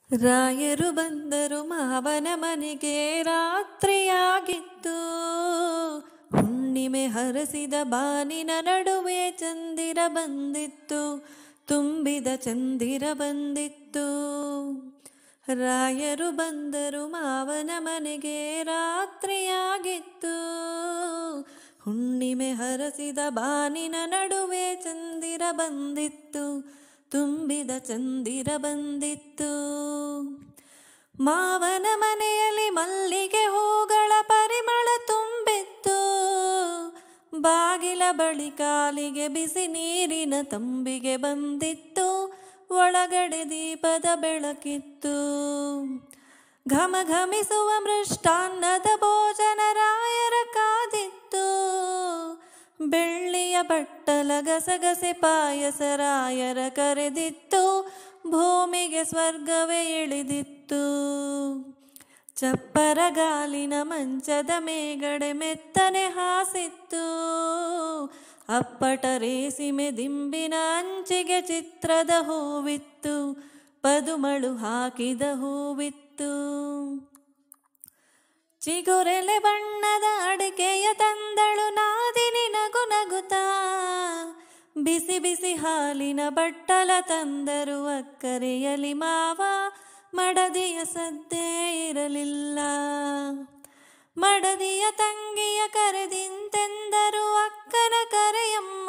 ರಾಯರು ಬಂದರು ಮಾವನ ಮನೆಗೆ ರಾತ್ರಿಯಾಗಿತ್ತು ಹುಣ್ಣಿಮೆ ಹರಸಿದ ಬಾನಿನ ನಡುವೆ ಚಂದಿರ ಬಂದಿತ್ತು ತುಂಬಿದ ಚಂದಿರ ಬಂದಿತ್ತು ರಾಯರು ಬಂದರು ಮಾವನ ಮನೆಗೆ ರಾತ್ರಿಯಾಗಿತ್ತು ಹುಣ್ಣಿಮೆ ಹರಸಿದ ಬಾನಿನ ನಡುವೆ ಚಂದಿರ ಬಂದಿತ್ತು ತುಂಬಿದ ಚಂದಿರ ಬಂದಿತ್ತು ಮಾವನ ಮನೆಯಲ್ಲಿ ಮಲ್ಲಿಗೆ ಹೂಗಳ ಪರಿಮಳ ತುಂಬಿತ್ತು ಬಾಗಿಲ ಬಳಿ ಕಾಲಿಗೆ ಬಿಸಿ ನೀರಿನ ತಂಬಿಗೆ ಬಂದಿತ್ತು ಒಳಗಡೆ ದೀಪದ ಬೆಳಕಿತ್ತು ಘಮ ಘಮಿಸುವ ಮೃಷ್ಟಾನ್ನದ ಭೋಜನ ರಾಯರ ಕಾದಿತ್ತು ಬೆಳ್ಳಿಯ ಬಟ್ಟಲ ಗಸಗಸೆ ಪಾಯಸ ರಾಯರ ಕರೆದಿತ್ತು ಭೂಮಿಗೆ ಸ್ವರ್ಗವೇ ಇಳಿದಿತ್ತು ಚಪ್ಪರ ಗಾಲಿನ ಮಂಚದ ಮೇಗಡೆ ಮೆತ್ತನೆ ಹಾಸಿತ್ತು ಅಪ್ಪಟ ರೇಸಿಮೆ ದಿಂಬಿನ ಅಂಚಿಗೆ ಚಿತ್ರದ ಹೂವಿತ್ತು ಪದುಮಳು ಹಾಕಿದ ಹೂವಿತ್ತು ಚಿಗುರೆಲೆ ಬಣ್ಣದ ಅಡಿಕೆಯ ತಂದಳು ನಾದಿನಿ ನಗು ನಗುತ್ತಾ ಬಿಸಿ ಬಿಸಿ ಹಾಲಿನ ಬಟ್ಟಲ ತಂದರು ಅಕ್ಕರೆಯಲಿ ಮಾವ ಮಡದಿಯ ಸದ್ದೇ ಇರಲಿಲ್ಲ ಮಡದಿಯ ತಂಗಿಯ ಕರೆದಿಂತೆಂದರು ಅಕ್ಕನ ಕರೆಯಮ್ಮ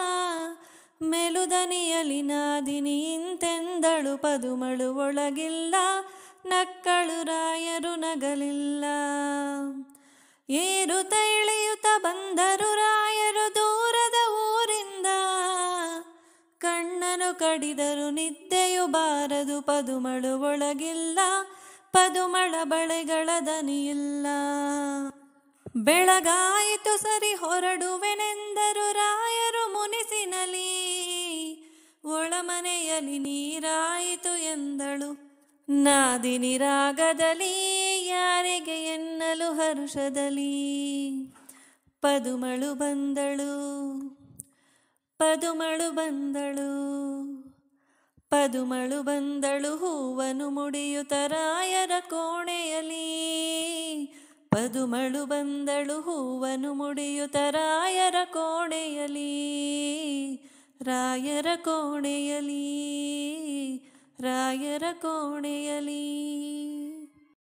ಮೆಲುದನಿಯಲಿ ನಾದಿನಿ ಇಂತೆಂದಳು ಪದುಮಳು ಒಳಗಿಲ್ಲ ನಕ್ಕಳು ರಾಯರು ನಗಲಿಲ್ಲ ಏರುತ ಇಳಿಯುತ್ತ ಬಂದರು ರಾಯರು ದೂರದ ಊರಿಂದ ಕಣ್ಣನು ಕಡಿದರು ನಿದ್ದೆಯು ಬಾರದು ಪದುಮಳು ಒಳಗಿಲ್ಲ ಪದುಮಳ ಬಳೆಗಳ ದನಿಯಿಲ್ಲ ಬೆಳಗಾಯಿತು ಸರಿ ಹೊರಡುವೆನೆಂದರು ರಾಯರು ಮುನಿಸಿನಲಿ ಒಳಮನೆಯಲ್ಲಿ ನೀರಾಯಿತು ಎಂದಳು ನಾದಿನಿ ರಾಗದಲ್ಲಿ ಯಾರಿಗೆ ಎನ್ನಲು ಹರ್ಷದಲ್ಲಿ ಪದುಮಳು ಬಂದಳು ಪದುಮಳು ಬಂದಳು ಪದುಮಳು ಬಂದಳು ಹೂವನು ಮುಡಿಯುತ್ತ ರಾಯರ ಕೋಣೆಯಲಿ ಪದುಮಳು ಬಂದಳು ಹೂವನು ಮುಡಿಯುತ್ತ ರಾಯರ ಕೋಣೆಯಲಿ ರಾಯರ ಕೋಣೆಯಲಿ ರಾಯರ ಕೋಣೆಯಲಿ